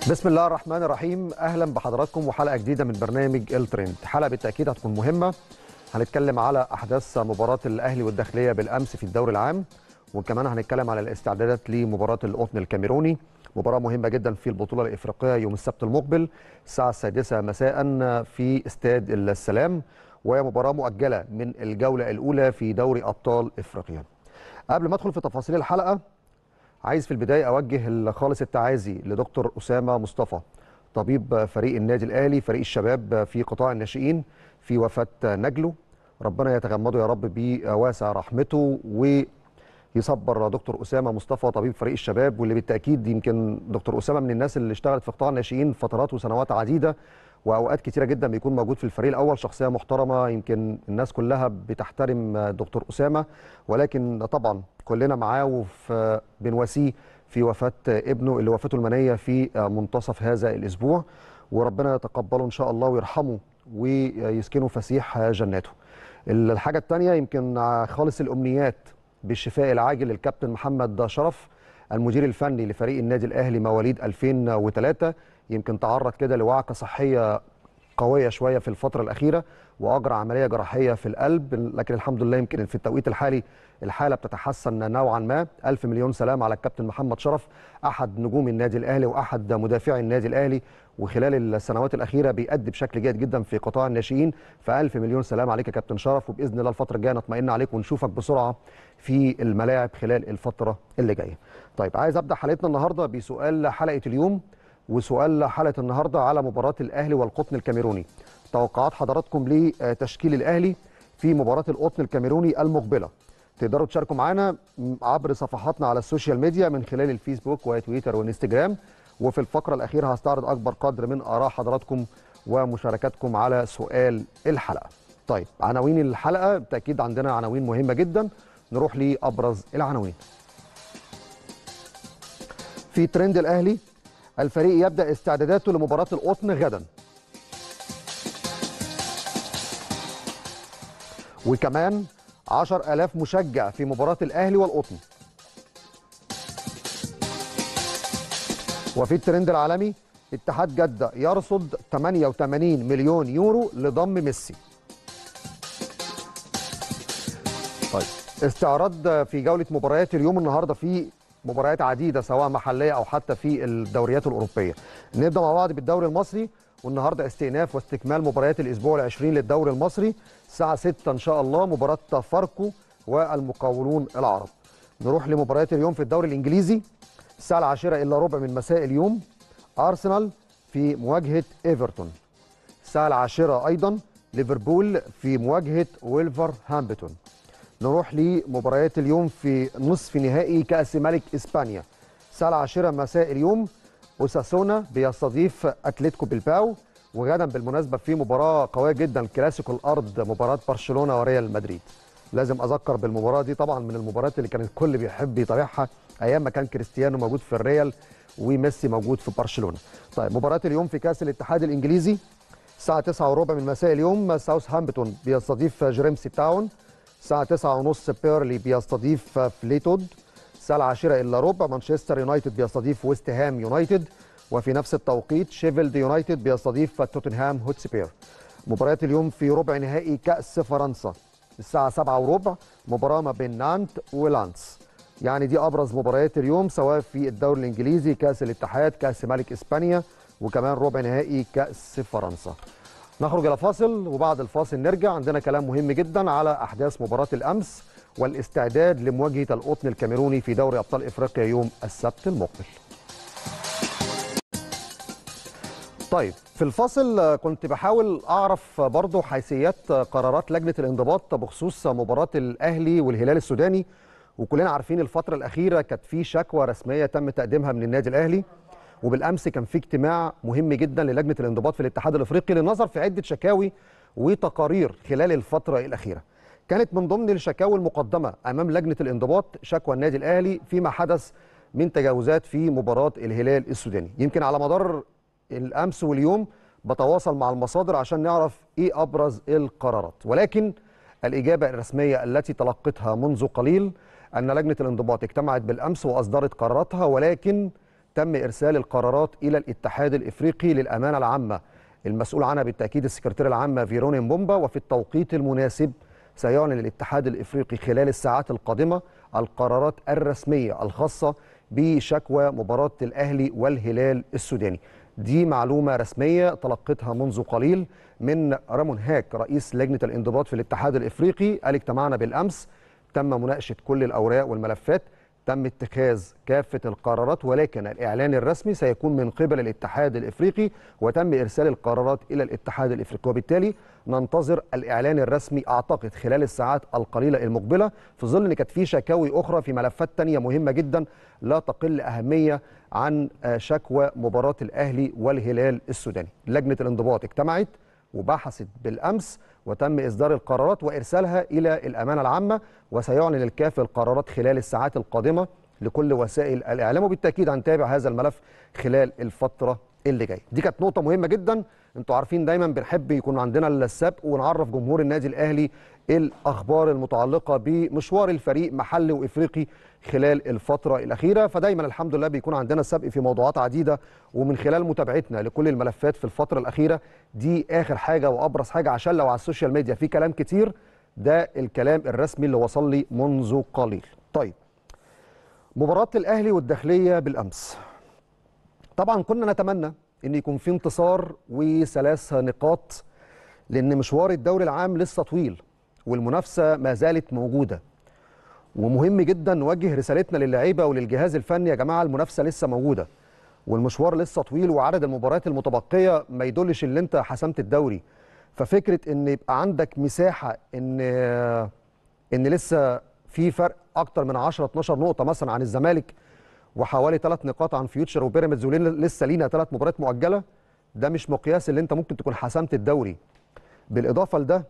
بسم الله الرحمن الرحيم اهلا بحضراتكم وحلقه جديده من برنامج الترند حلقه بالتاكيد هتكون مهمه هنتكلم على احداث مباراه الاهلي والداخليه بالامس في الدوري العام وكمان هنتكلم على الاستعدادات لمباراه القطن الكاميروني مباراه مهمه جدا في البطوله الافريقيه يوم السبت المقبل الساعه السادسة مساء في استاد السلام وهي مباراه مؤجله من الجوله الاولى في دوري ابطال افريقيا قبل ما ادخل في تفاصيل الحلقه عايز في البدايه اوجه خالص التعازي لدكتور اسامه مصطفى طبيب فريق النادي الاهلي فريق الشباب في قطاع الناشئين في وفاه نجله ربنا يتغمده يا رب بواسع رحمته ويصبر دكتور اسامه مصطفى طبيب فريق الشباب واللي بالتاكيد يمكن دكتور اسامه من الناس اللي اشتغلت في قطاع الناشئين فترات وسنوات عديده واوقات كتيره جدا بيكون موجود في الفريق الاول شخصيه محترمه يمكن الناس كلها بتحترم دكتور اسامه ولكن طبعا كلنا معاه وفي بنواسيه في وفاه ابنه اللي وفاته المنيه في منتصف هذا الاسبوع وربنا يتقبله ان شاء الله ويرحمه ويسكنه فسيح جناته. الحاجه الثانيه يمكن خالص الامنيات بالشفاء العاجل للكابتن محمد شرف المدير الفني لفريق النادي الاهلي مواليد 2003 يمكن تعرض كده لوعكه صحيه قويه شويه في الفتره الاخيره واجرى عمليه جراحيه في القلب لكن الحمد لله يمكن في التوقيت الحالي الحاله بتتحسن نوعا ما الف مليون سلام على الكابتن محمد شرف احد نجوم النادي الاهلي واحد مدافعي النادي الاهلي وخلال السنوات الاخيره بيأدي بشكل جيد جدا في قطاع الناشئين فالف مليون سلام عليك يا كابتن شرف وباذن الله الفتره الجايه نطمئن عليك ونشوفك بسرعه في الملاعب خلال الفتره اللي جايه. طيب عايز ابدا حلقتنا النهارده بسؤال حلقه اليوم وسؤال حلقه النهارده على مباراه الاهلي والقطن الكاميروني. توقعات حضراتكم لتشكيل الاهلي في مباراه القطن الكاميروني المقبله. تقدروا تشاركوا معنا عبر صفحاتنا على السوشيال ميديا من خلال الفيسبوك وتويتر وانستجرام وفي الفقره الاخيره هستعرض اكبر قدر من اراء حضراتكم ومشاركاتكم على سؤال الحلقه. طيب عناوين الحلقه بالتاكيد عندنا عناوين مهمه جدا نروح لابرز العناوين. في ترند الاهلي الفريق يبدا استعداداته لمباراه القطن غدا. وكمان 10000 مشجع في مباراة الأهلي والقطن وفي الترند العالمي اتحاد جدة يرصد 88 مليون يورو لضم ميسي طيب استعراض في جولة مباريات اليوم النهاردة في مباريات عديدة سواء محلية أو حتى في الدوريات الأوروبية نبدأ مع بعض بالدوري المصري والنهارده استئناف واستكمال مباريات الاسبوع العشرين للدوري المصري الساعه 6 ان شاء الله مباراه فاركو والمقاولون العرب نروح لمباريات اليوم في الدوري الانجليزي الساعه العاشرة الا ربع من مساء اليوم ارسنال في مواجهه ايفرتون الساعه العاشرة ايضا ليفربول في مواجهه ويلفرهامبتون نروح لمباريات اليوم في نصف نهائي كاس ملك اسبانيا الساعه العاشرة مساء اليوم اوساسونا بيستضيف اتلتيكو بلباو وغدا بالمناسبه في مباراه قويه جدا كلاسيكو الارض مباراه برشلونه وريال مدريد لازم اذكر بالمباراه دي طبعا من المباريات اللي كان الكل بيحب يتابعها ايام ما كان كريستيانو موجود في الريال وميسي موجود في برشلونه طيب مباراه اليوم في كاس الاتحاد الانجليزي الساعه 9 وربع من مساء اليوم ساوثهامبتون بيستضيف جريمسي تاون الساعه 9 ونص بيرلي بيستضيف فليتود الساعة العاشرة إلا ربع مانشستر يونايتد بيستضيف ويست هام يونايتد وفي نفس التوقيت شيفيلد يونايتد بيستضيف توتنهام هوتسبير مباريات اليوم في ربع نهائي كأس فرنسا الساعة 7 وربع مباراة ما بين نانت ولانس يعني دي أبرز مباريات اليوم سواء في الدوري الإنجليزي كأس الاتحاد كأس ملك إسبانيا وكمان ربع نهائي كأس فرنسا نخرج إلى فاصل وبعد الفاصل نرجع عندنا كلام مهم جدا على أحداث مباراة الأمس والاستعداد لمواجهه القطن الكاميروني في دوري ابطال افريقيا يوم السبت المقبل. طيب في الفاصل كنت بحاول اعرف برضه حيثيات قرارات لجنه الانضباط بخصوص مباراه الاهلي والهلال السوداني وكلنا عارفين الفتره الاخيره كانت في شكوى رسميه تم تقديمها من النادي الاهلي وبالامس كان في اجتماع مهم جدا للجنه الانضباط في الاتحاد الافريقي للنظر في عده شكاوي وتقارير خلال الفتره الاخيره. كانت من ضمن الشكاوي المقدمه امام لجنه الانضباط شكوى النادي الاهلي فيما حدث من تجاوزات في مباراه الهلال السوداني يمكن على مدار الامس واليوم بتواصل مع المصادر عشان نعرف ايه ابرز القرارات ولكن الاجابه الرسميه التي تلقتها منذ قليل ان لجنه الانضباط اجتمعت بالامس واصدرت قراراتها ولكن تم ارسال القرارات الى الاتحاد الافريقي للامانه العامه المسؤول عنها بالتاكيد السكرتير العامه فيروني مبومبا وفي التوقيت المناسب سيعلن الاتحاد الافريقي خلال الساعات القادمه القرارات الرسميه الخاصه بشكوى مباراه الاهلي والهلال السوداني دي معلومه رسميه تلقيتها منذ قليل من رامون هاك رئيس لجنه الانضباط في الاتحاد الافريقي قال اجتمعنا بالامس تم مناقشه كل الاوراق والملفات تم اتخاذ كافه القرارات ولكن الاعلان الرسمي سيكون من قبل الاتحاد الافريقي وتم ارسال القرارات الى الاتحاد الافريقي وبالتالي ننتظر الاعلان الرسمي اعتقد خلال الساعات القليله المقبله في ظل ان كانت في شكاوي اخرى في ملفات تانية مهمه جدا لا تقل اهميه عن شكوى مباراه الاهلي والهلال السوداني لجنه الانضباط اجتمعت وبحثت بالامس وتم اصدار القرارات وارسالها الى الامانه العامه وسيعلن الكاف القرارات خلال الساعات القادمه لكل وسائل الاعلام وبالتاكيد هنتابع هذا الملف خلال الفتره اللي جايه دي كانت نقطه مهمه جدا انتوا عارفين دايما بنحب يكون عندنا السبق ونعرف جمهور النادي الاهلي الاخبار المتعلقه بمشوار الفريق محلي وافريقي خلال الفتره الاخيره فدايما الحمد لله بيكون عندنا سبق في موضوعات عديده ومن خلال متابعتنا لكل الملفات في الفتره الاخيره دي اخر حاجه وابرز حاجه عشان لو على السوشيال ميديا في كلام كتير ده الكلام الرسمي اللي وصل لي منذ قليل طيب مباراه الاهلي والداخليه بالامس طبعا كنا نتمنى ان يكون في انتصار وثلاث نقاط لان مشوار الدوري العام لسه طويل والمنافسه ما زالت موجوده ومهم جدا نوجه رسالتنا للعيبه وللجهاز الفني يا جماعه المنافسه لسه موجوده والمشوار لسه طويل وعدد المباريات المتبقيه ما يدلش ان انت حسمت الدوري ففكره ان يبقى عندك مساحه ان ان لسه في فرق اكتر من 10 12 نقطه مثلا عن الزمالك وحوالي ثلاث نقاط عن فيوتشر وبيراميدز ولسه لينا ثلاث مباريات مؤجله ده مش مقياس اللي انت ممكن تكون حسمت الدوري بالاضافه لده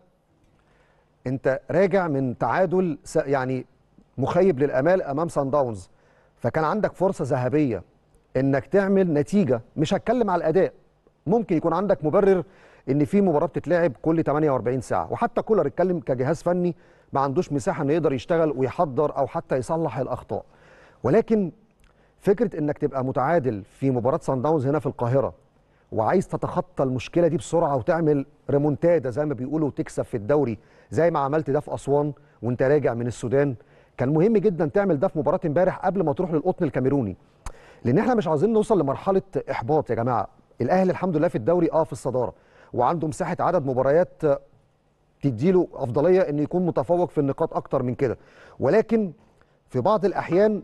انت راجع من تعادل يعني مخيب للامال امام سان داونز فكان عندك فرصه ذهبيه انك تعمل نتيجه مش هتكلم على الاداء ممكن يكون عندك مبرر ان في مباراه بتتلعب كل 48 ساعه وحتى كولر اتكلم كجهاز فني ما عندوش مساحه انه يقدر يشتغل ويحضر او حتى يصلح الاخطاء ولكن فكره انك تبقى متعادل في مباراه سان داونز هنا في القاهره وعايز تتخطى المشكله دي بسرعه وتعمل ريمونتادا زي ما بيقولوا وتكسب في الدوري زي ما عملت ده في اسوان وانت راجع من السودان كان مهم جدا تعمل ده في مباراه امبارح قبل ما تروح للقطن الكاميروني لان احنا مش عاوزين نوصل لمرحله احباط يا جماعه الاهلي الحمد لله في الدوري اه في الصداره وعنده مساحه عدد مباريات تديله افضليه انه يكون متفوق في النقاط اكتر من كده ولكن في بعض الاحيان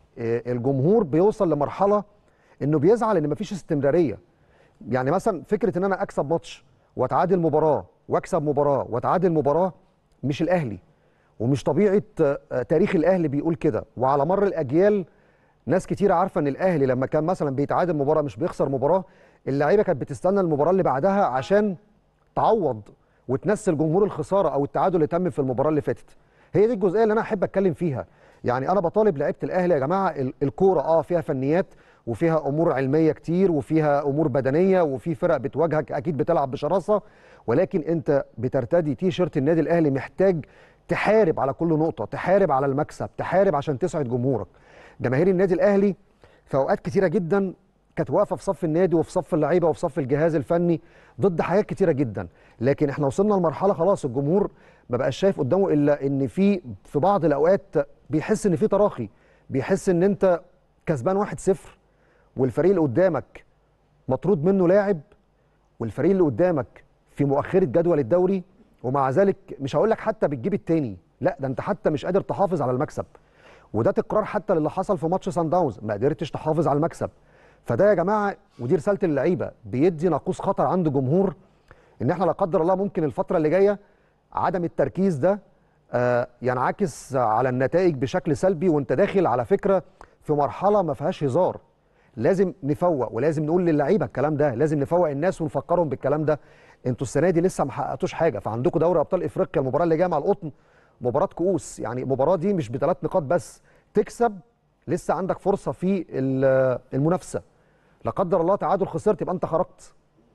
الجمهور بيوصل لمرحله انه بيزعل ان مفيش استمراريه يعني مثلا فكره ان انا اكسب ماتش واتعادل مباراه واكسب مباراه واتعادل مباراه مش الاهلي ومش طبيعه تاريخ الاهلي بيقول كده وعلى مر الاجيال ناس كتير عارفه ان الاهلي لما كان مثلا بيتعادل مباراه مش بيخسر مباراه اللعيبه كانت بتستنى المباراه اللي بعدها عشان تعوض وتنسل جمهور الخساره او التعادل اللي تم في المباراه اللي فاتت هي دي الجزئيه اللي انا احب اتكلم فيها يعني انا بطالب لعيبه الاهلي يا جماعه الكوره اه فيها فنيات وفيها امور علميه كتير وفيها امور بدنيه وفي فرق بتواجهك اكيد بتلعب بشراسه ولكن انت بترتدي تي شيرت النادي الاهلي محتاج تحارب على كل نقطه تحارب على المكسب تحارب عشان تسعد جمهورك جماهير النادي الاهلي في اوقات كتيره جدا كانت واقفه في صف النادي وفي صف اللعيبه وفي صف الجهاز الفني ضد حاجات كتيره جدا لكن احنا وصلنا لمرحله خلاص الجمهور ما بقاش شايف قدامه الا ان في في بعض الاوقات بيحس ان في تراخي بيحس ان انت كسبان 1-0 والفريق اللي قدامك مطرود منه لاعب والفريق اللي قدامك في مؤخره جدول الدوري ومع ذلك مش هقول لك حتى بتجيب التاني لا ده انت حتى مش قادر تحافظ على المكسب وده تكرار حتى للي حصل في ماتش سان داونز ما قدرتش تحافظ على المكسب فده يا جماعه ودي رساله اللعيبه بيدي ناقوس خطر عند جمهور ان احنا لا قدر الله ممكن الفتره اللي جايه عدم التركيز ده آه ينعكس على النتائج بشكل سلبي وانت داخل على فكره في مرحله ما فيهاش هزار لازم نفوق ولازم نقول للعيبه الكلام ده لازم نفوق الناس ونفكرهم بالكلام ده انتوا السنه دي لسه ما حققتوش حاجه فعندكم دوري ابطال افريقيا المباراه اللي جايه مع القطن مباراه كؤوس يعني المباراه دي مش بثلاث نقاط بس تكسب لسه عندك فرصه في المنافسه لا قدر الله تعادل خسرت يبقى انت خرجت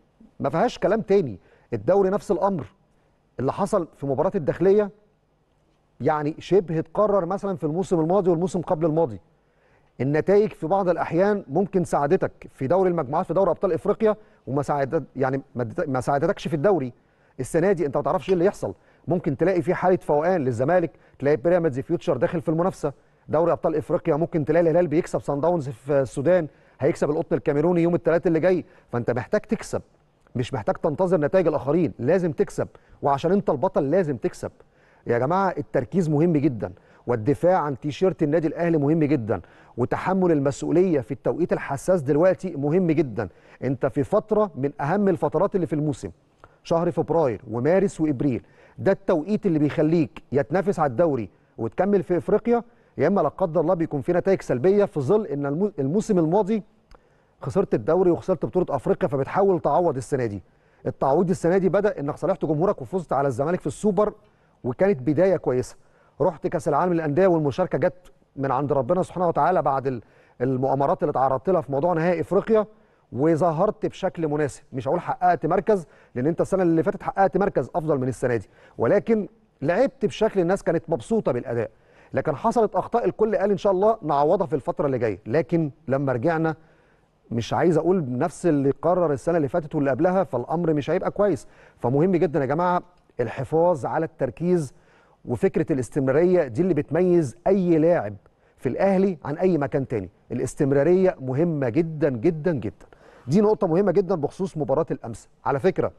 ما فيهاش كلام تاني الدوري نفس الامر اللي حصل في مباراه الداخليه يعني شبه اتكرر مثلا في الموسم الماضي والموسم قبل الماضي النتائج في بعض الاحيان ممكن ساعدتك في دوري المجموعات في دوري ابطال افريقيا وما ساعدت يعني ما ساعدتكش في الدوري السنه دي انت ما تعرفش ايه اللي يحصل ممكن تلاقي في حاله فوقان للزمالك تلاقي بيراميدز فيوتشر داخل في المنافسه دوري ابطال افريقيا ممكن تلاقي الهلال بيكسب سان داونز في السودان هيكسب القطن الكاميروني يوم الثلاث اللي جاي فانت محتاج تكسب مش محتاج تنتظر نتائج الاخرين لازم تكسب وعشان انت البطل لازم تكسب يا جماعه التركيز مهم جدا والدفاع عن تيشيرت النادي الاهلي مهم جدا وتحمل المسؤوليه في التوقيت الحساس دلوقتي مهم جدا انت في فتره من اهم الفترات اللي في الموسم شهر فبراير ومارس وابريل ده التوقيت اللي بيخليك يا تنافس على الدوري وتكمل في افريقيا يا اما لا قدر الله بيكون في نتائج سلبيه في ظل ان الموسم الماضي خسرت الدوري وخسرت بطوله افريقيا فبتحاول تعوض السنه دي التعويض السنه دي بدا انك صالحت جمهورك وفزت على الزمالك في السوبر وكانت بدايه كويسه رحت كاس العالم للانديه والمشاركه جت من عند ربنا سبحانه وتعالى بعد المؤامرات اللي تعرضت لها في موضوع نهائي افريقيا وظهرت بشكل مناسب مش هقول حققت مركز لان انت السنه اللي فاتت حققت مركز افضل من السنه دي ولكن لعبت بشكل الناس كانت مبسوطه بالاداء لكن حصلت اخطاء الكل قال ان شاء الله نعوضها في الفتره اللي جايه لكن لما رجعنا مش عايز اقول نفس اللي قرر السنه اللي فاتت واللي قبلها فالامر مش هيبقى كويس فمهم جدا يا جماعه الحفاظ على التركيز وفكره الاستمراريه دي اللي بتميز اي لاعب في الاهلي عن اي مكان تاني الاستمراريه مهمه جدا جدا جدا دي نقطه مهمه جدا بخصوص مباراه الامس على فكره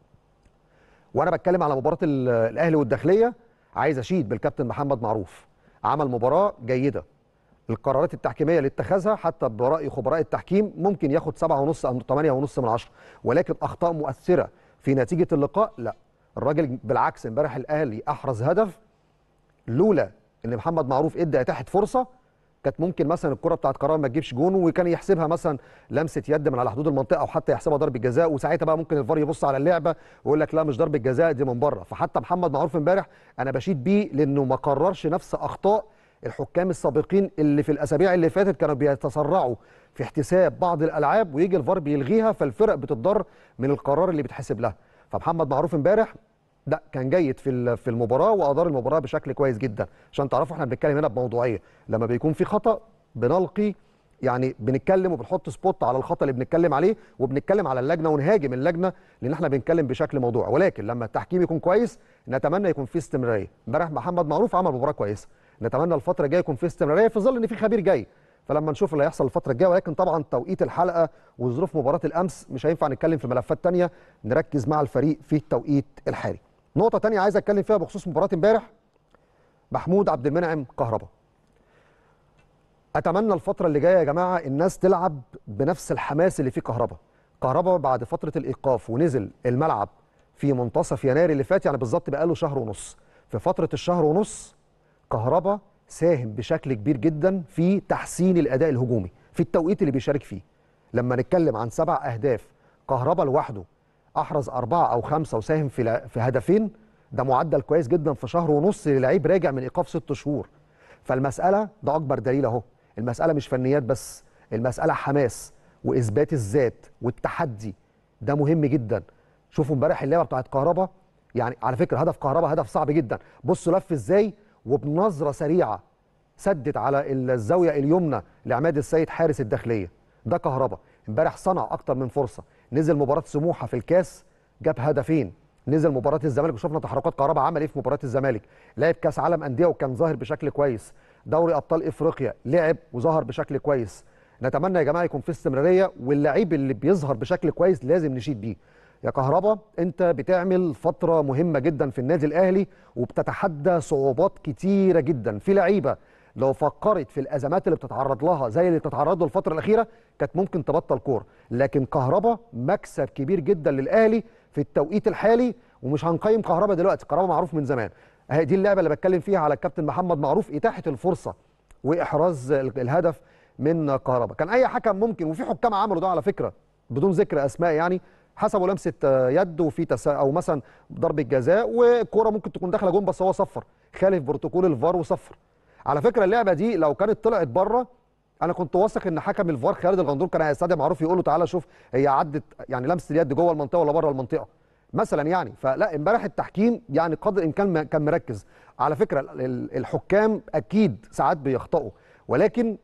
وانا بتكلم على مباراه الاهلي والداخليه عايز اشيد بالكابتن محمد معروف عمل مباراه جيده القرارات التحكيميه اللي اتخذها حتى براي خبراء التحكيم ممكن ياخد 7.5 او 8.5 من 10 ولكن اخطاء مؤثره في نتيجه اللقاء لا الراجل بالعكس امبارح الاهلي احرز هدف لولا ان محمد معروف ادى اتاحه فرصه كانت ممكن مثلا الكره بتاعت كرام ما تجيبش جون وكان يحسبها مثلا لمسه يد من على حدود المنطقه او حتى يحسبها ضربه جزاء وساعتها بقى ممكن الفار يبص على اللعبه ويقول لك لا مش ضربه جزاء دي من بره فحتى محمد معروف امبارح انا بشيد بيه لانه ما قررش نفس اخطاء الحكام السابقين اللي في الاسابيع اللي فاتت كانوا بيتسرعوا في احتساب بعض الالعاب ويجي الفار بيلغيها فالفرق بتضر من القرار اللي بيتحسب لها فمحمد معروف امبارح لا كان جيد في في المباراه وادار المباراه بشكل كويس جدا عشان تعرفوا احنا بنتكلم هنا بموضوعيه لما بيكون في خطا بنلقي يعني بنتكلم وبنحط سبوت على الخطا اللي بنتكلم عليه وبنتكلم على اللجنه ونهاجم اللجنه لان احنا بنتكلم بشكل موضوعي ولكن لما التحكيم يكون كويس نتمنى يكون في استمراريه امبارح محمد معروف عمل مباراه كويسه نتمنى الفتره الجايه يكون في استمراريه في ظل ان في خبير جاي فلما نشوف اللي هيحصل الفتره الجايه ولكن طبعا توقيت الحلقه وظروف مباراه الامس مش هينفع نتكلم في ملفات ثانيه نركز مع الفريق في التوقيت الحالي نقطه ثانيه عايز اتكلم فيها بخصوص مباراه امبارح محمود عبد المنعم كهربا اتمنى الفتره اللي جايه يا جماعه الناس تلعب بنفس الحماس اللي فيه كهربا كهربا بعد فتره الايقاف ونزل الملعب في منتصف يناير اللي فات يعني بالظبط بقى له شهر ونص في فتره الشهر ونص كهربا ساهم بشكل كبير جدا في تحسين الاداء الهجومي في التوقيت اللي بيشارك فيه لما نتكلم عن سبع اهداف كهربا لوحده احرز اربعه او خمسه وساهم في في هدفين ده معدل كويس جدا في شهر ونص للعيب راجع من ايقاف ست شهور فالمساله ده اكبر دليل اهو المساله مش فنيات بس المساله حماس واثبات الذات والتحدي ده مهم جدا شوفوا امبارح اللعبه بتاعت كهربا يعني على فكره هدف كهربا هدف صعب جدا بصوا لف ازاي وبنظره سريعه سدت على الزاويه اليمنى لعماد السيد حارس الداخليه ده كهربا امبارح صنع اكتر من فرصه نزل مباراه سموحه في الكاس جاب هدفين نزل مباراه الزمالك وشفنا تحركات كهربا عمل ايه في مباراه الزمالك لعب كاس عالم انديه وكان ظاهر بشكل كويس دوري ابطال افريقيا لعب وظهر بشكل كويس نتمنى يا جماعه يكون في استمراريه واللعيب اللي بيظهر بشكل كويس لازم نشيد بيه يا كهربا انت بتعمل فتره مهمه جدا في النادي الاهلي وبتتحدى صعوبات كتيره جدا في لعيبه لو فكرت في الازمات اللي بتتعرض لها زي اللي بتتعرض له الفتره الاخيره كانت ممكن تبطل كوره لكن كهربا مكسب كبير جدا للاهلي في التوقيت الحالي ومش هنقيم كهربا دلوقتي كهربا معروف من زمان اهي دي اللعبه اللي بتكلم فيها على الكابتن محمد معروف اتاحه الفرصه واحراز الهدف من كهربا كان اي حكم ممكن وفي حكام عملوا ده على فكره بدون ذكر اسماء يعني حسبوا لمسه يد وفي تسا او مثلا ضربه جزاء والكوره ممكن تكون داخله جون بس هو صفر خالف بروتوكول الفار وصفر على فكره اللعبه دي لو كانت طلعت بره انا كنت واثق ان حكم الفار خالد الغندور كان هيستدعي معروف يقول له تعالى شوف هي عدت يعني لمسه اليد جوه المنطقه ولا بره المنطقه مثلا يعني فلا امبارح التحكيم يعني قدر الامكان كان مركز على فكره الحكام اكيد ساعات بيخطئوا ولكن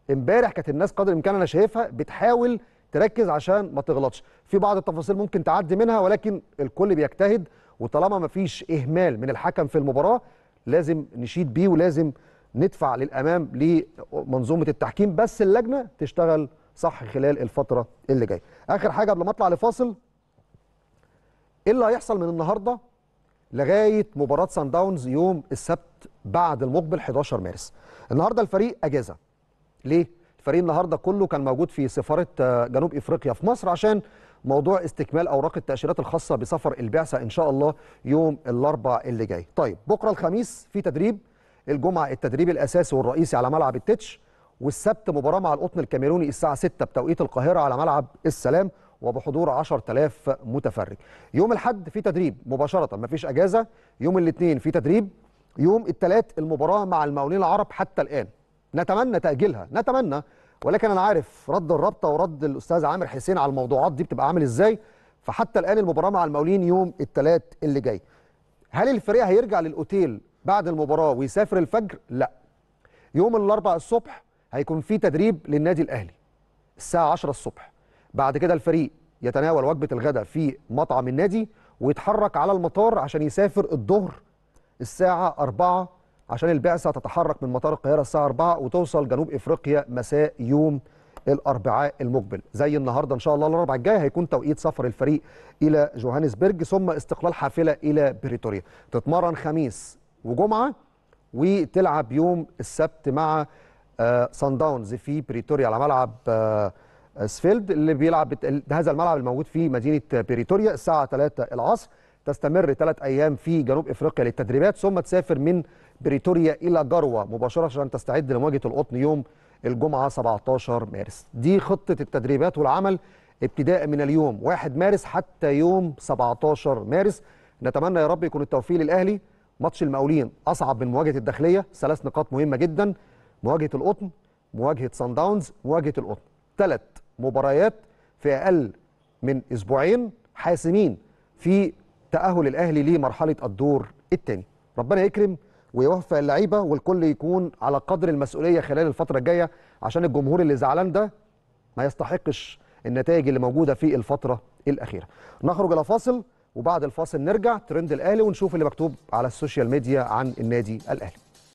امبارح كانت الناس قدر الامكان انا شايفها بتحاول تركز عشان ما تغلطش في بعض التفاصيل ممكن تعدي منها ولكن الكل بيجتهد وطالما ما فيش اهمال من الحكم في المباراه لازم نشيد بيه ولازم ندفع للامام لمنظومه التحكيم بس اللجنه تشتغل صح خلال الفتره اللي جايه اخر حاجه قبل ما اطلع لفاصل ايه اللي هيحصل من النهارده لغايه مباراه سان داونز يوم السبت بعد المقبل 11 مارس النهارده الفريق اجازه ليه الفريق النهارده كله كان موجود في سفاره جنوب افريقيا في مصر عشان موضوع استكمال اوراق التاشيرات الخاصه بسفر البعثه ان شاء الله يوم الاربع اللي جاي طيب بكره الخميس في تدريب الجمعه التدريب الاساسي والرئيسي على ملعب التتش والسبت مباراه مع القطن الكاميروني الساعه 6 بتوقيت القاهره على ملعب السلام وبحضور 10000 متفرج يوم الاحد في تدريب مباشره مفيش اجازه يوم الاثنين في تدريب يوم الثلاث المباراه مع المقاولين العرب حتى الان نتمنى تاجيلها نتمنى ولكن انا عارف رد الرابطه ورد الاستاذ عامر حسين على الموضوعات دي بتبقى عامل ازاي فحتى الان المباراه مع المقاولين يوم الثلاث اللي جاي هل الفريق هيرجع للاوتيل بعد المباراه ويسافر الفجر لا يوم الاربعاء الصبح هيكون في تدريب للنادي الاهلي الساعه 10 الصبح بعد كده الفريق يتناول وجبه الغداء في مطعم النادي ويتحرك على المطار عشان يسافر الظهر الساعه 4 عشان البعثه تتحرك من مطار القاهره الساعه 4 وتوصل جنوب افريقيا مساء يوم الاربعاء المقبل زي النهارده ان شاء الله الاربعاء الجاي هيكون توقيت سفر الفريق الى جوهانسبرج ثم استقلال حافله الى بريتوريا تتمرن خميس وجمعه وتلعب يوم السبت مع آه سان داونز في بريتوريا على ملعب آه سفيلد اللي بيلعب هذا الملعب الموجود في مدينه بريتوريا الساعه 3 العصر تستمر ثلاث ايام في جنوب افريقيا للتدريبات ثم تسافر من بريتوريا الى جروه مباشره عشان تستعد لمواجهه القطن يوم الجمعه 17 مارس دي خطه التدريبات والعمل ابتداء من اليوم 1 مارس حتى يوم 17 مارس نتمنى يا رب يكون التوفيق للاهلي ماتش المقاولين اصعب من مواجهه الداخليه ثلاث نقاط مهمه جدا مواجهه القطن مواجهه سان داونز مواجهه القطن ثلاث مباريات في اقل من اسبوعين حاسمين في تاهل الاهلي لمرحله الدور الثاني ربنا يكرم ويوفق اللعيبه والكل يكون على قدر المسؤوليه خلال الفتره الجايه عشان الجمهور اللي زعلان ده ما يستحقش النتائج اللي موجوده في الفتره الاخيره نخرج الى فاصل وبعد الفاصل نرجع ترند الاهلي ونشوف اللي مكتوب على السوشيال ميديا عن النادي الاهلي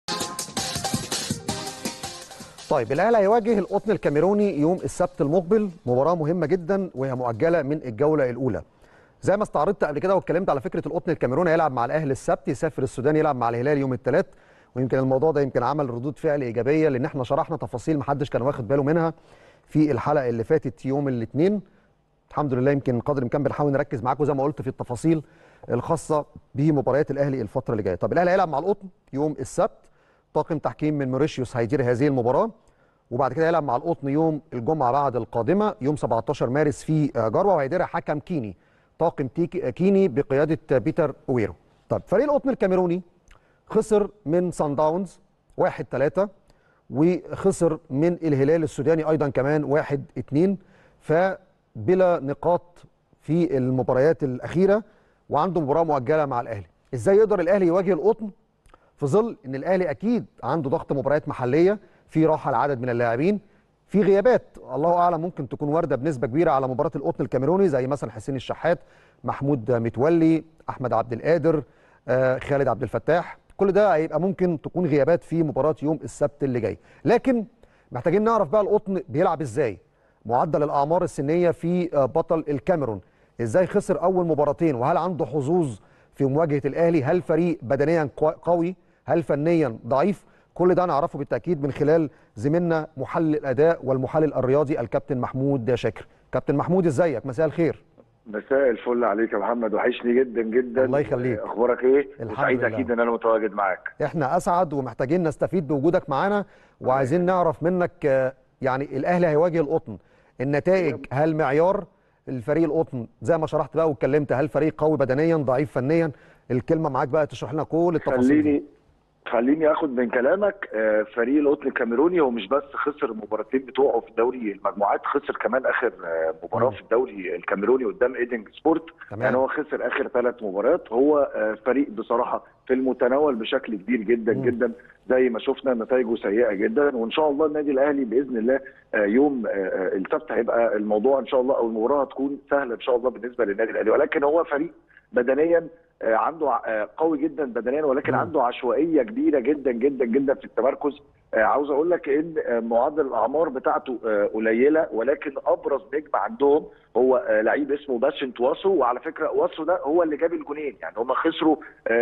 طيب الاهلي هيواجه القطن الكاميروني يوم السبت المقبل مباراه مهمه جدا وهي مؤجله من الجوله الاولى زي ما استعرضت قبل كده واتكلمت على فكره القطن الكاميروني هيلعب مع الاهلي السبت يسافر السودان يلعب مع الهلال يوم الثلاث ويمكن الموضوع ده يمكن عمل ردود فعل ايجابيه لان احنا شرحنا تفاصيل محدش كان واخد باله منها في الحلقه اللي فاتت يوم الاثنين الحمد لله يمكن قدر الامكان بنحاول نركز معاكم زي ما قلت في التفاصيل الخاصه بمباريات الاهلي الفتره اللي جايه طب الاهلي هيلعب مع القطن يوم السبت طاقم تحكيم من موريشيوس هيدير هذه المباراه وبعد كده هيلعب مع القطن يوم الجمعه بعد القادمه يوم 17 مارس في جروه وهيديرها حكم كيني طاقم كيني بقياده بيتر اويرو طب فريق القطن الكاميروني خسر من سان داونز 1 3 وخسر من الهلال السوداني ايضا كمان 1 2 فبلا نقاط في المباريات الاخيره وعنده مباراه مؤجله مع الاهلي ازاي يقدر الاهلي يواجه القطن في ظل ان الاهلي اكيد عنده ضغط مباريات محليه في راحه لعدد من اللاعبين في غيابات الله اعلم ممكن تكون وارده بنسبه كبيره على مباراه القطن الكاميروني زي مثلا حسين الشحات محمود متولي احمد عبد القادر آه خالد عبد الفتاح كل ده هيبقى ممكن تكون غيابات في مباراه يوم السبت اللي جاي لكن محتاجين نعرف بقى القطن بيلعب ازاي معدل الاعمار السنيه في بطل الكاميرون ازاي خسر اول مباراتين وهل عنده حظوظ في مواجهه الاهلي هل فريق بدنيا قوي هل فنيا ضعيف كل ده نعرفه بالتاكيد من خلال زميلنا محلل الاداء والمحلل الرياضي الكابتن محمود شاكر كابتن محمود ازيك مساء الخير مساء الفل عليك يا محمد وحشني جدا جدا الله يخليك اخبارك ايه الحمد سعيد لله. اكيد ان انا متواجد معاك احنا اسعد ومحتاجين نستفيد بوجودك معانا وعايزين نعرف منك آه، يعني الاهلي هيواجه القطن النتائج هل معيار الفريق القطن زي ما شرحت بقى واتكلمت هل فريق قوي بدنيا ضعيف فنيا الكلمه معاك بقى تشرح لنا كل التفاصيل دي. خليني خليني اخد من كلامك آه، فريق القطن الكاميروني هو مش بس خسر المباراتين بتوعه في دوري المجموعات خسر كمان اخر آه، مباراه مم. في الدوري الكاميروني قدام ايدنج سبورت تمام. يعني هو خسر اخر ثلاث مباريات هو آه، فريق بصراحه في المتناول بشكل كبير جدا مم. جدا زي ما شفنا نتائجه سيئه جدا وان شاء الله النادي الاهلي باذن الله آه، يوم آه، آه، السبت هيبقى الموضوع ان شاء الله او المباراه هتكون سهله ان شاء الله بالنسبه للنادي الاهلي ولكن هو فريق بدنيا آه، عنده ع- آه، قوي جدا بدنيا ولكن مم. عنده عشوائيه كبيره جدا جدا جدا في التمركز آه، عاوز اقول لك ان آه، معدل الاعمار بتاعته آه، قليله ولكن ابرز نجم عندهم هو آه، لعيب اسمه باشنت واسو وعلى فكره واسو ده هو اللي جاب الجونين يعني هم خسروا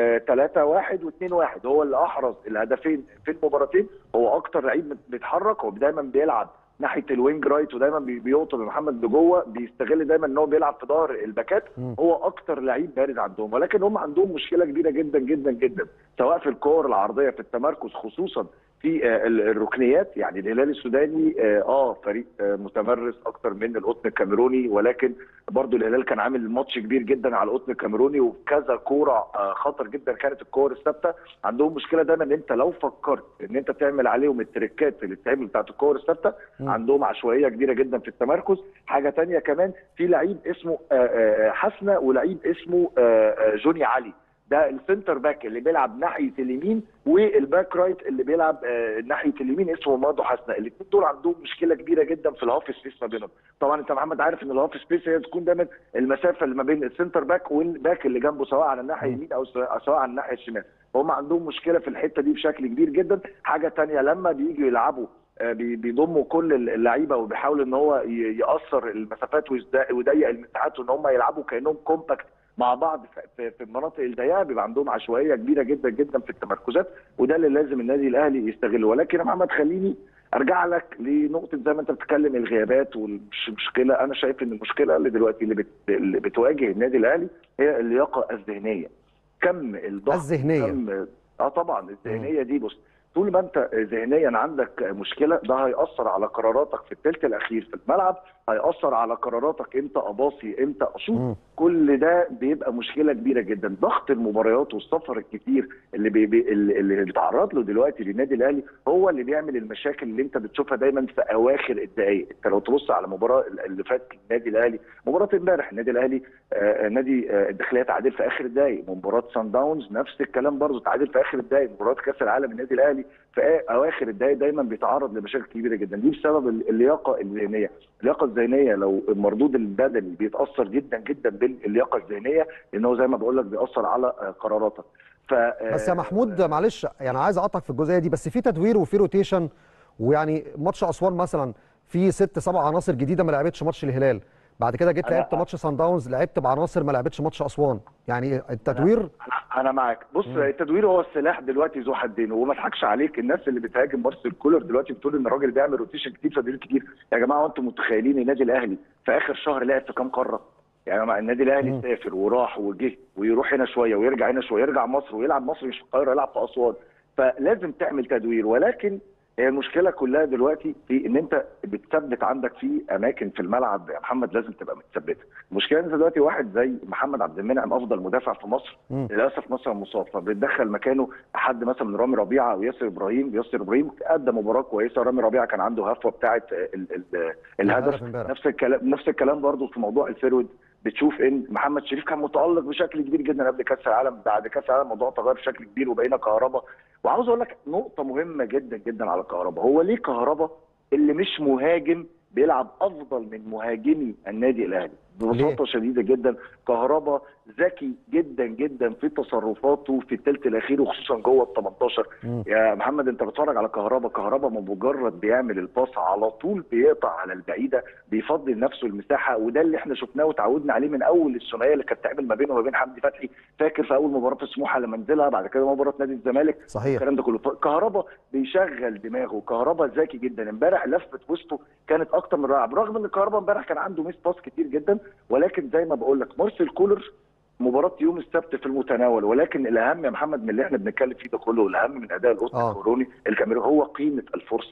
3 1 و2 1 هو اللي احرز الهدفين في المباراتين هو اكتر لعيب بيتحرك هو دايما بيلعب ناحيه الوينج رايت ودايما بي- بيوطن محمد لجوه بيستغل دايما ان هو بيلعب في ظهر الباكات مم. هو اكتر لعيب بارز عندهم ولكن هم عندهم مشكله كبيره جدا جدا جدا سواء في الكور العرضيه في التمركز خصوصا في آه، ال- الركنيات يعني الهلال السوداني اه آه، فريق آه، متمرس اكتر من القطن الكاميروني ولكن برضو الهلال كان عامل ماتش كبير جدا على القطن الكاميروني وكذا كوره آه، خطر جدا كانت الكور الثابته عندهم مشكله دايما ان انت لو فكرت ان انت تعمل عليهم التريكات اللي بتتعمل بتاعت الكور الثابته مم. عندهم عشوائيه كبيره جدا في التمركز حاجه تانية كمان في لعيب اسمه آه، آه، حسنه ولعيب اسمه آه، آه، جوني علي ده السنتر باك اللي بيلعب ناحيه اليمين والباك رايت اللي بيلعب آه، ناحيه اليمين اسمه مادو حسنه الاثنين دول عندهم مشكله كبيره جدا في الهاف سبيس ما بينهم طبعا انت محمد عارف ان الهاف سبيس هي تكون دايما المسافه اللي ما بين السنتر باك والباك اللي جنبه سواء على الناحيه مم. اليمين او سواء سواء على الناحيه الشمال هم عندهم مشكله في الحته دي بشكل كبير جدا حاجه تانية لما بييجوا يلعبوا آه، بي- بيضموا كل اللعيبه وبيحاول ان هو ي- يقصر المسافات ويزد- ويضيق المساحات وان هم يلعبوا كانهم كومباكت مع بعض في- في في المناطق الضيقه بيبقى عندهم عشوائيه كبيره جدا جدا في التمركزات وده اللي لازم النادي الاهلي يستغله ولكن يا محمد خليني ارجع لك لنقطه زي ما انت بتتكلم الغيابات والمشكله انا شايف ان المشكله اللي دلوقتي اللي, بت... اللي بتواجه النادي الاهلي هي اللياقه الذهنيه كم الضغط الذهنية. كم اه طبعا الذهنيه دي بص طول ما انت ذهنيا عندك مشكله ده هياثر على قراراتك في الثلث الاخير في الملعب هياثر على قراراتك امتى اباصي امتى اشوط مم. كل ده بيبقى مشكله كبيره جدا ضغط المباريات والسفر الكتير اللي بي بي اللي اللي بيتعرض له دلوقتي للنادي الاهلي هو اللي بيعمل المشاكل اللي انت بتشوفها دايما في اواخر الدقائق انت لو تبص على المباراه اللي فاتت النادي الاهلي مباراه امبارح النادي الاهلي آه نادي آه الداخليه تعادل في اخر الدقائق مباراه سان داونز نفس الكلام برضه تعادل في اخر الدقائق مباراه كاس العالم النادي الاهلي في آ- اواخر الدقائق دايما بيتعرض لمشاكل كبيره جدا دي بسبب ال- اللياقه الذهنيه اللياقه الذهنيه لو المردود البدني بيتاثر جدا جدا باللياقه الذهنيه لان هو زي ما بقول لك بيأثر على آه، قراراتك ف بس يا محمود معلش يعني عايز اقطعك في الجزئيه دي بس في تدوير وفي روتيشن ويعني ماتش اسوان مثلا في ست سبع عناصر جديده ما لعبتش ماتش الهلال بعد كده جيت أنا- لعبت ماتش سان داونز لعبت بعناصر ما لعبتش ماتش اسوان يعني التدوير أنا- انا معاك بص التدوير هو السلاح دلوقتي ذو حدين وما اضحكش عليك الناس اللي بتهاجم مارسيل كولر دلوقتي بتقول ان الراجل بيعمل روتيشن كتير تدوير كتير يا جماعه وانتم متخيلين النادي الاهلي في اخر شهر لعب في كام قاره يعني مع النادي الاهلي مم. سافر وراح وجه ويروح هنا شويه ويرجع هنا شويه يرجع مصر ويلعب مصر مش في القاهره يلعب في اسوان فلازم تعمل تدوير ولكن هي المشكله كلها دلوقتي في ان انت بتثبت عندك في اماكن في الملعب يا محمد لازم تبقى متثبته المشكله ان انت دلوقتي واحد زي محمد عبد المنعم افضل مدافع في مصر مم. للاسف مثلا مصاب فبتدخل مكانه حد مثلا من رامي ربيعه او ياسر ابراهيم ياسر ابراهيم ادى مباراه كويسه رامي ربيعه كان عنده هفوه بتاعه ال- ال- الهدف الهدف امبارح. نفس الكلام نفس الكلام برضو في موضوع الفيرود بتشوف ان محمد شريف كان متالق بشكل كبير جدا قبل كاس العالم بعد كاس العالم الموضوع تغير بشكل كبير وبقينا كهربا وعاوز اقول لك نقطه مهمه جدا جدا على كهربا هو ليه كهربا اللي مش مهاجم بيلعب افضل من مهاجمي النادي الاهلي ببساطه شديده جدا كهربا ذكي جدا جدا في تصرفاته في الثلث الاخير وخصوصا جوه ال 18 مم. يا محمد انت بتتفرج على كهربا كهربا مجرد بيعمل الباص على طول بيقطع على البعيده بيفضل نفسه المساحه وده اللي احنا شفناه وتعودنا عليه من اول الثنائيه اللي كانت تعمل ما بينه وما بين حمدي فتحي فاكر في اول مباراه في سموحه لما نزلها بعد كده مباراه نادي الزمالك صحيح الكلام ده كله كهربا بيشغل دماغه كهربا ذكي جدا امبارح لفه وسطه كانت اكتر من رائعه برغم ان كهربا امبارح كان عنده ميس باس كتير جدا ولكن زي ما بقول لك مارسيل كولر مباراة يوم السبت في المتناول ولكن الأهم يا محمد من اللي احنا بنتكلم فيه ده كله والأهم من أداء القطن آه. الكاميروني الكاميروني هو قيمة الفرصة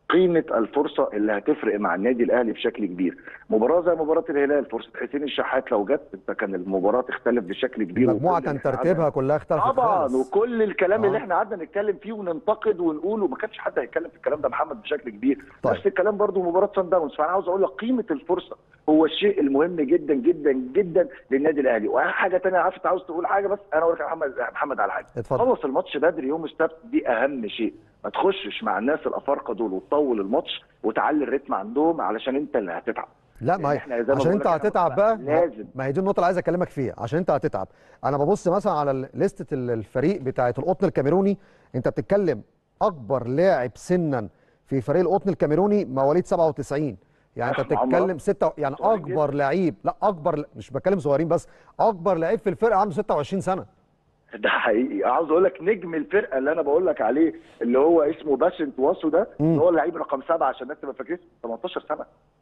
قيمه الفرصه اللي هتفرق مع النادي الاهلي بشكل كبير مباراه زي مباراه الهلال فرصه حسين الشحات لو جت انت كان المباراه تختلف بشكل كبير المجموعه وكل كان اللي إحنا ترتيبها كلها اختلفت طبعا خالص. وكل الكلام آه. اللي احنا قعدنا نتكلم فيه وننتقد ونقول وما كانش حد هيتكلم في الكلام ده محمد بشكل كبير طيب. نفس الكلام برضو مباراه سان داونز فانا عاوز اقول لك قيمه الفرصه هو الشيء المهم جدا جدا جدا للنادي الاهلي وحاجه ثانيه عارف انت عاوز تقول حاجه بس انا اقول لك يا محمد محمد على حاجه اتفضل. خلص الماتش بدري يوم السبت دي اهم شيء ما تخشش مع الناس الافارقه دول وتطول الماتش وتعلي الريتم عندهم علشان انت اللي هتتعب لا ما هي إحنا زي ما عشان بقول انت لك إحنا هتتعب بقى لازم. ما هي دي النقطه اللي عايز اكلمك فيها عشان انت هتتعب انا ببص مثلا على لسته الفريق بتاعه القطن الكاميروني انت بتتكلم اكبر لاعب سنا في فريق القطن الكاميروني مواليد 97 يعني انت أخ، عمر. بتتكلم ستة يعني صغير اكبر لعيب لا اكبر مش بتكلم صغيرين بس اكبر لعيب في الفرقه عنده 26 سنه ده حقيقي عاوز اقول لك نجم الفرقه اللي انا بقول لك عليه اللي هو اسمه باسنت واسو ده مم. اللي هو اللعيب رقم سبعه عشان الناس تبقى فاكرين 18 سنه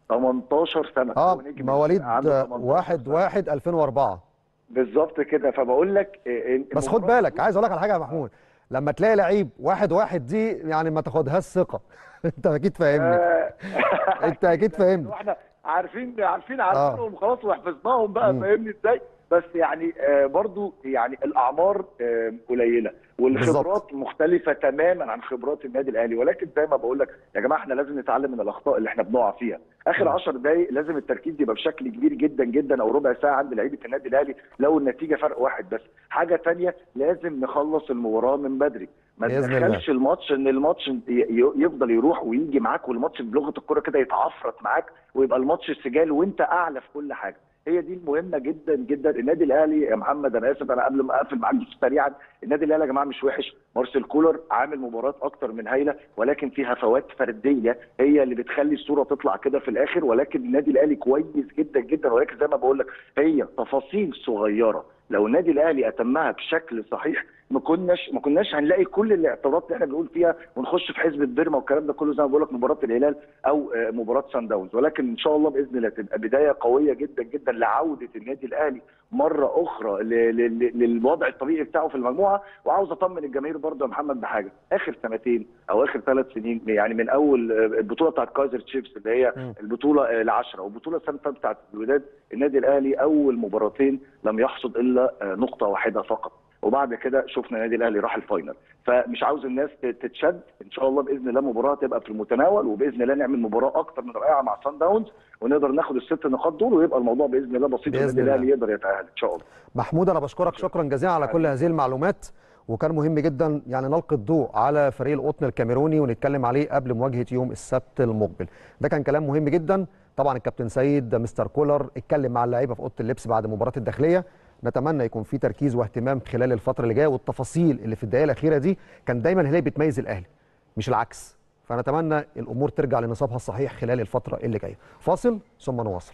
18 سنه اه هو نجم مواليد الفرقة، عنده 18 1 سنة. 1 2004 بالظبط كده فبقول لك إيه، إن- بس خد مباراة- بالك عايز اقول لك على حاجه يا محمود لما تلاقي لعيب واحد واحد دي يعني ما تاخدهاش ثقه انت اكيد فاهمني آه، انت اكيد فاهمني واحنا عارفين عارفين عارفينهم خلاص وحفظناهم بقى مم. فاهمني ازاي بس يعني آه برضو يعني الاعمار آه قليله والخبرات مختلفه تماما عن خبرات النادي الاهلي ولكن زي ما بقول لك يا جماعه احنا لازم نتعلم من الاخطاء اللي احنا بنقع فيها اخر مم. 10 دقائق لازم التركيز يبقى بشكل كبير جدا جدا او ربع ساعه عند لعيبه النادي الاهلي لو النتيجه فرق واحد بس حاجه ثانيه لازم نخلص المباراه من بدري ما بإذن الله. تدخلش الماتش ان الماتش ي- ي- يفضل يروح ويجي معاك والماتش بلغه الكره كده يتعفرت معاك ويبقى الماتش سجال وانت اعلى في كل حاجه هي دي المهمه جدا جدا النادي الاهلي يا محمد انا اسف انا قبل ما اقفل معاك سريعا النادي الاهلي يا جماعه مش وحش مارسيل كولر عامل مباراه اكتر من هايله ولكن في هفوات فرديه هي اللي بتخلي الصوره تطلع كده في الاخر ولكن النادي الاهلي كويس جدا جدا ولكن زي ما بقول لك هي تفاصيل صغيره لو النادي الاهلي اتمها بشكل صحيح ما كناش ما كناش هنلاقي كل الاعتراضات اللي احنا بنقول فيها ونخش في حزب بيرما والكلام ده كله زي ما بقول لك مباراه الهلال او آه، مباراه سان داونز ولكن ان شاء الله باذن الله تبقى بدايه قويه جدا جدا لعوده النادي الاهلي مره اخرى ل- ل- ل- للوضع الطبيعي بتاعه في المجموعه وعاوز اطمن الجماهير برضه يا محمد بحاجه اخر سنتين او اخر ثلاث سنين يعني من اول آه، البطوله بتاعت كايزر تشيفز اللي هي مم. البطوله آه، العشره والبطوله السنه اللي فاتت بتاعت الوداد النادي الاهلي اول مباراتين لم يحصد الا آه، نقطه واحده فقط وبعد كده شفنا النادي الاهلي راح الفاينل فمش عاوز الناس ت- تتشد ان شاء الله باذن الله مباراه تبقى في المتناول وباذن الله نعمل مباراه اكتر من رائعه مع سان داونز ونقدر ناخد الست نقاط دول ويبقى الموضوع باذن الله بسيط بإذن والنادي الله. الاهلي يقدر يتاهل ان شاء الله محمود انا بشكرك شكرا جزيلا على كل هذه المعلومات وكان مهم جدا يعني نلقي الضوء على فريق القطن الكاميروني ونتكلم عليه قبل مواجهه يوم السبت المقبل ده كان كلام مهم جدا طبعا الكابتن سيد مستر كولر اتكلم مع اللعيبه في اوضه اللبس بعد مباراه الداخليه نتمنى يكون في تركيز واهتمام خلال الفتره اللي جايه والتفاصيل اللي في الدقائق الاخيره دي كان دايما هي بتميز الاهلي مش العكس فنتمنى الامور ترجع لنصابها الصحيح خلال الفتره اللي جايه فاصل ثم نواصل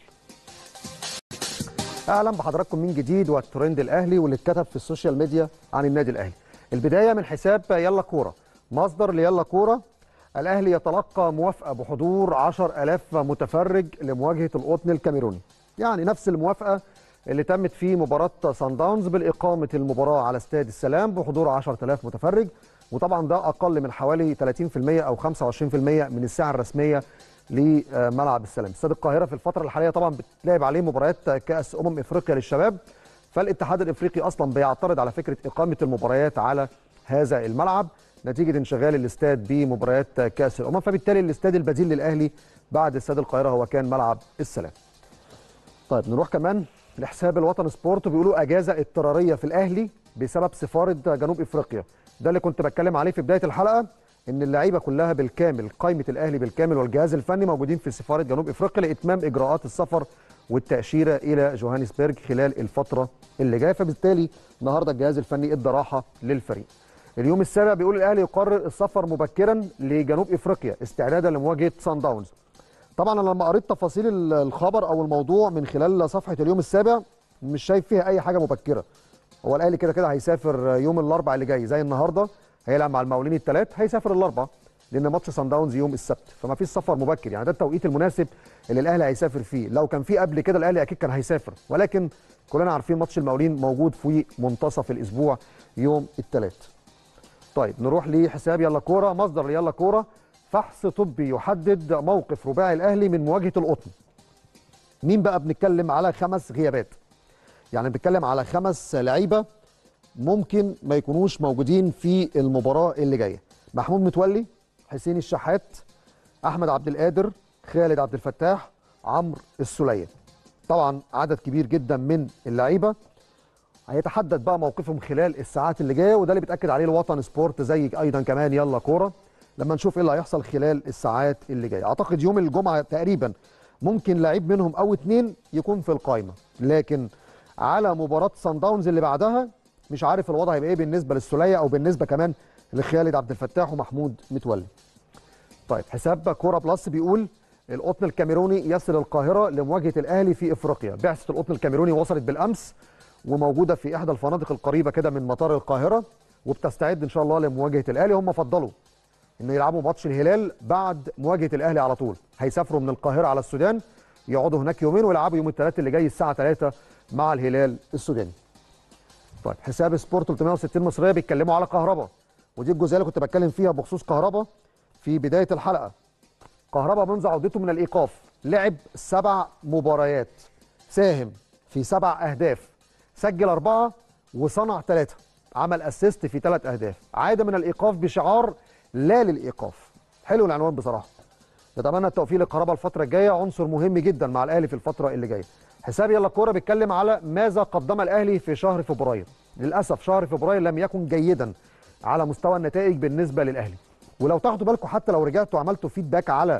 اهلا بحضراتكم من جديد والترند الاهلي واللي اتكتب في السوشيال ميديا عن النادي الاهلي البدايه من حساب يلا كوره مصدر ليلا كوره الاهلي يتلقى موافقه بحضور 10000 متفرج لمواجهه القطن الكاميروني يعني نفس الموافقه اللي تمت في مباراه سان داونز بالاقامه المباراه على استاد السلام بحضور 10000 متفرج وطبعا ده اقل من حوالي 30% او 25% من الساعه الرسميه لملعب السلام استاد القاهره في الفتره الحاليه طبعا بتلعب عليه مباريات كاس امم افريقيا للشباب فالاتحاد الافريقي اصلا بيعترض على فكره اقامه المباريات على هذا الملعب نتيجه انشغال الاستاد بمباريات كاس الامم فبالتالي الاستاد البديل للاهلي بعد استاد القاهره هو كان ملعب السلام طيب نروح كمان لحساب الوطن سبورت بيقولوا اجازه اضطراريه في الاهلي بسبب سفاره جنوب افريقيا ده اللي كنت بتكلم عليه في بدايه الحلقه ان اللعيبه كلها بالكامل قائمه الاهلي بالكامل والجهاز الفني موجودين في سفاره جنوب افريقيا لاتمام اجراءات السفر والتاشيره الى جوهانسبرج خلال الفتره اللي جايه فبالتالي النهارده الجهاز الفني ادى راحه للفريق اليوم السابع بيقول الاهلي يقرر السفر مبكرا لجنوب افريقيا استعدادا لمواجهه سان داونز طبعا انا لما قريت تفاصيل ال- الخبر او الموضوع من خلال صفحه اليوم السابع مش شايف فيها اي حاجه مبكره هو الاهلي كده كده هيسافر يوم الاربعاء اللي جاي زي النهارده هيلعب مع المقاولين الثلاث هيسافر الاربعاء لان ماتش سان داونز يوم السبت فما فيش سفر مبكر يعني ده التوقيت المناسب اللي الاهلي هيسافر فيه لو كان في قبل كده الاهلي اكيد كان هيسافر ولكن كلنا عارفين ماتش المقاولين موجود في منتصف الاسبوع يوم الثلاث طيب نروح لحساب يلا كوره مصدر يلا كوره فحص طبي يحدد موقف رباعي الاهلي من مواجهه القطن مين بقى بنتكلم على خمس غيابات يعني بنتكلم على خمس لعيبه ممكن ما يكونوش موجودين في المباراه اللي جايه محمود متولي حسين الشحات احمد عبد القادر خالد عبد الفتاح عمرو السوليه طبعا عدد كبير جدا من اللعيبه هيتحدد بقى موقفهم خلال الساعات اللي جايه وده اللي بيتاكد عليه الوطن سبورت زي ايضا كمان يلا كوره لما نشوف ايه اللي هيحصل خلال الساعات اللي جايه اعتقد يوم الجمعه تقريبا ممكن لعيب منهم او اتنين يكون في القائمه لكن على مباراه سان داونز اللي بعدها مش عارف الوضع هيبقى ايه بالنسبه للسوليه او بالنسبه كمان لخالد عبد الفتاح ومحمود متولي طيب حساب كوره بلس بيقول القطن الكاميروني يصل القاهره لمواجهه الاهلي في افريقيا بعثه القطن الكاميروني وصلت بالامس وموجوده في احدى الفنادق القريبه كده من مطار القاهره وبتستعد ان شاء الله لمواجهه الاهلي هم فضلوا ان يلعبوا ماتش الهلال بعد مواجهه الاهلي على طول هيسافروا من القاهره على السودان يقعدوا هناك يومين ويلعبوا يوم الثلاث اللي جاي الساعه 3 مع الهلال السوداني طيب حساب سبورت 360 مصريه بيتكلموا على كهربا ودي الجزئيه اللي كنت بتكلم فيها بخصوص كهربا في بدايه الحلقه كهربا منذ عودته من الايقاف لعب سبع مباريات ساهم في سبع اهداف سجل اربعه وصنع ثلاثه عمل اسيست في ثلاث اهداف عاد من الايقاف بشعار لا للايقاف حلو العنوان بصراحه نتمنى التوفيق لكهربا الفتره الجايه عنصر مهم جدا مع الاهلي في الفتره اللي جايه حساب يلا كوره بيتكلم على ماذا قدم الاهلي في شهر فبراير للاسف شهر فبراير لم يكن جيدا على مستوى النتائج بالنسبه للاهلي ولو تاخدوا بالكم حتى لو رجعتوا عملتوا فيدباك على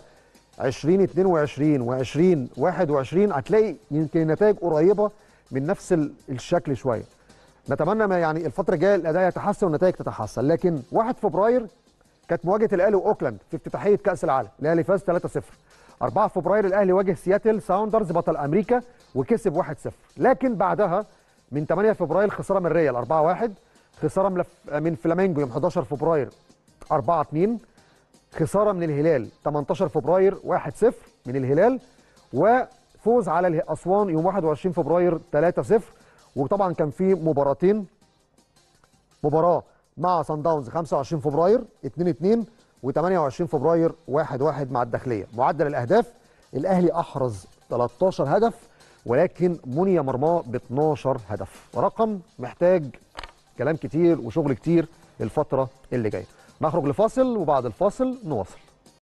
2022 و2021 هتلاقي يمكن النتائج قريبه من نفس الشكل شويه نتمنى ما يعني الفتره الجايه الاداء يتحسن والنتائج تتحسن لكن 1 فبراير كانت مواجهه الاهلي واوكلاند في افتتاحيه كاس العالم الاهلي فاز 3-0 4 فبراير الاهلي واجه سياتل ساوندرز بطل امريكا وكسب 1-0 لكن بعدها من 8 فبراير خساره من ريال 4-1 خساره من فلامينجو يوم 11 فبراير 4-2 خساره من الهلال 18 فبراير 1-0 من الهلال وفوز على اسوان يوم 21 فبراير 3-0 وطبعا كان في مباراتين مباراه مع سان داونز 25 فبراير 2-2 و28 فبراير 1-1 مع الداخليه معدل الاهداف الاهلي احرز 13 هدف ولكن مني مرماه ب 12 هدف رقم محتاج كلام كتير وشغل كتير الفتره اللي جايه نخرج لفاصل وبعد الفاصل نواصل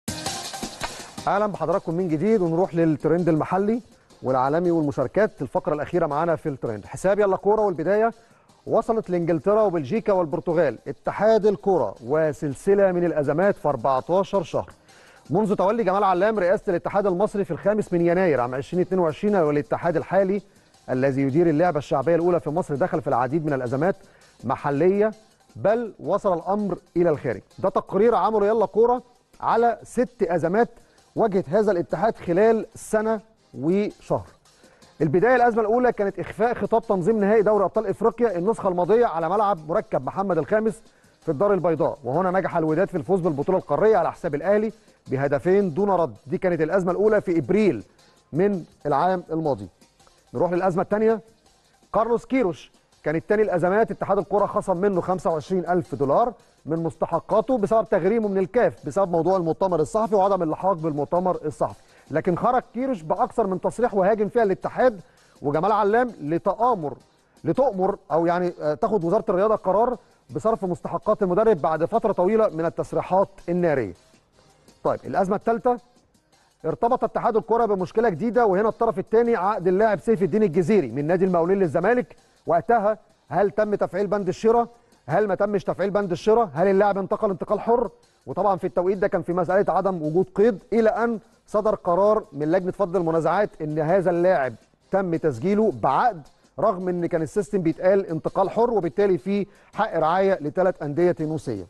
اهلا بحضراتكم من جديد ونروح للترند المحلي والعالمي والمشاركات الفقره الاخيره معانا في الترند حساب يلا كوره والبدايه وصلت لانجلترا وبلجيكا والبرتغال اتحاد الكره وسلسله من الازمات في 14 شهر منذ تولي جمال علام رئاسه الاتحاد المصري في الخامس من يناير عام 2022 والاتحاد الحالي الذي يدير اللعبه الشعبيه الاولى في مصر دخل في العديد من الازمات محليه بل وصل الامر الى الخارج ده تقرير عمله يلا كوره على ست ازمات واجهت هذا الاتحاد خلال سنه وشهر البدايه الازمه الاولى كانت اخفاء خطاب تنظيم نهائي دوري ابطال افريقيا النسخه الماضيه على ملعب مركب محمد الخامس في الدار البيضاء وهنا نجح الوداد في الفوز بالبطوله القاريه على حساب الاهلي بهدفين دون رد دي كانت الازمه الاولى في ابريل من العام الماضي نروح للازمه الثانيه كارلوس كيروش كانت تاني الازمات اتحاد الكره خصم منه 25 الف دولار من مستحقاته بسبب تغريمه من الكاف بسبب موضوع المؤتمر الصحفي وعدم اللحاق بالمؤتمر الصحفي لكن خرج كيروش باكثر من تصريح وهاجم فيها الاتحاد وجمال علام لتامر لتؤمر او يعني تاخد وزاره الرياضه قرار بصرف مستحقات المدرب بعد فتره طويله من التصريحات الناريه. طيب الازمه الثالثه ارتبط اتحاد الكره بمشكله جديده وهنا الطرف الثاني عقد اللاعب سيف الدين الجزيري من نادي المقاولين للزمالك وقتها هل تم تفعيل بند الشراء؟ هل ما تمش تفعيل بند الشراء؟ هل اللاعب انتقل انتقال حر؟ وطبعا في التوقيت ده كان في مساله عدم وجود قيد الى ان صدر قرار من لجنه فض المنازعات ان هذا اللاعب تم تسجيله بعقد رغم ان كان السيستم بيتقال انتقال حر وبالتالي في حق رعايه لثلاث انديه تونسيه.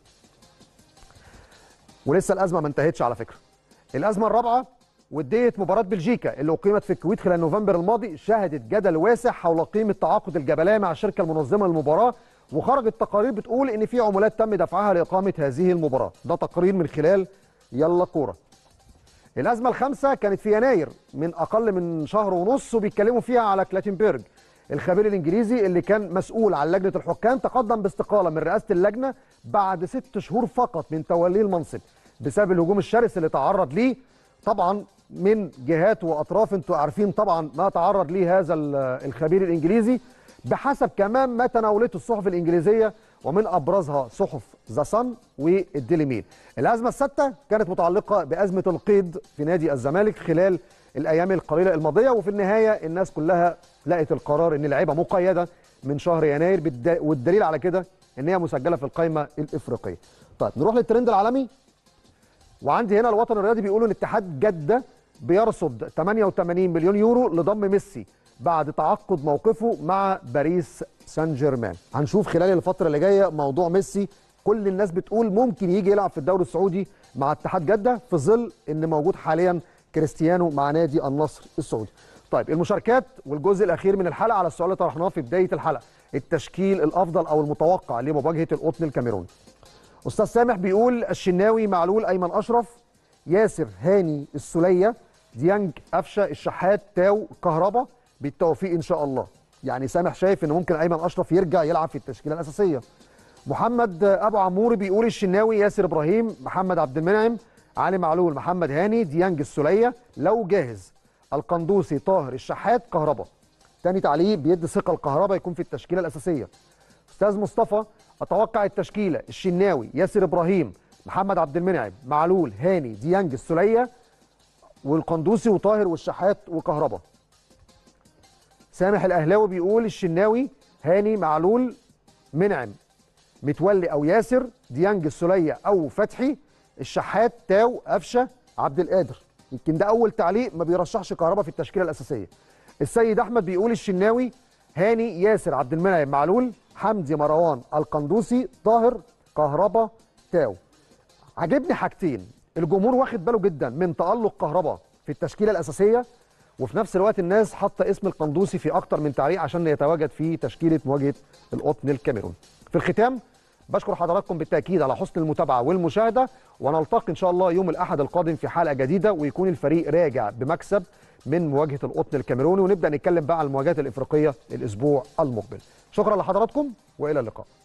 ولسه الازمه ما انتهتش على فكره. الازمه الرابعه وديه مباراه بلجيكا اللي اقيمت في الكويت خلال نوفمبر الماضي شهدت جدل واسع حول قيمه تعاقد الجبلايه مع الشركه المنظمه للمباراه وخرجت تقارير بتقول ان في عمولات تم دفعها لاقامه هذه المباراه، ده تقرير من خلال يلا كوره. الازمه الخامسه كانت في يناير من اقل من شهر ونص وبيتكلموا فيها على كلاتنبرج الخبير الانجليزي اللي كان مسؤول عن لجنه الحكام تقدم باستقاله من رئاسه اللجنه بعد ست شهور فقط من توليه المنصب بسبب الهجوم الشرس اللي تعرض ليه طبعا من جهات واطراف انتوا عارفين طبعا ما تعرض ليه هذا الخبير الانجليزي بحسب كمان ما تناولته الصحف الانجليزيه ومن ابرزها صحف ذا صن والديلي ميل. الازمه السادسه كانت متعلقه بازمه القيد في نادي الزمالك خلال الايام القليله الماضيه وفي النهايه الناس كلها لقت القرار ان اللعيبه مقيده من شهر يناير والدليل على كده ان هي مسجله في القائمه الافريقيه. طيب نروح للترند العالمي وعندي هنا الوطن الرياضي بيقولوا ان اتحاد جده بيرصد 88 مليون يورو لضم ميسي بعد تعقد موقفه مع باريس سان جيرمان هنشوف خلال الفتره اللي جايه موضوع ميسي كل الناس بتقول ممكن يجي يلعب في الدوري السعودي مع اتحاد جده في ظل ان موجود حاليا كريستيانو مع نادي النصر السعودي طيب المشاركات والجزء الاخير من الحلقه على السؤال اللي طرحناه في بدايه الحلقه التشكيل الافضل او المتوقع لمواجهه القطن الكاميروني استاذ سامح بيقول الشناوي معلول ايمن اشرف ياسر هاني السليه ديانج قفشه الشحات تاو كهربا بالتوفيق ان شاء الله يعني سامح شايف ان ممكن ايمن اشرف يرجع يلعب في التشكيله الاساسيه محمد ابو عمور بيقول الشناوي ياسر ابراهيم محمد عبد المنعم علي معلول محمد هاني ديانج السليه لو جاهز القندوسي طاهر الشحات كهربا تاني تعليق بيدي ثقه الكهربا يكون في التشكيله الاساسيه استاذ مصطفى اتوقع التشكيله الشناوي ياسر ابراهيم محمد عبد المنعم معلول هاني ديانج السليه والقندوسي وطاهر والشحات وكهربا سامح الاهلاوي بيقول الشناوي هاني معلول منعم متولي او ياسر ديانج السليه او فتحي الشحات تاو قفشه عبد القادر يمكن ده اول تعليق ما بيرشحش كهربا في التشكيله الاساسيه السيد احمد بيقول الشناوي هاني ياسر عبد المنعم معلول حمدي مروان القندوسي طاهر كهربا تاو عجبني حاجتين الجمهور واخد باله جدا من تالق كهربا في التشكيله الاساسيه وفي نفس الوقت الناس حاطه اسم القندوسي في اكتر من تعليق عشان يتواجد في تشكيله مواجهه القطن الكاميروني في الختام بشكر حضراتكم بالتاكيد على حسن المتابعه والمشاهده ونلتقي ان شاء الله يوم الاحد القادم في حلقه جديده ويكون الفريق راجع بمكسب من مواجهه القطن الكاميروني ونبدا نتكلم بقى على المواجهات الافريقيه الاسبوع المقبل شكرا لحضراتكم والى اللقاء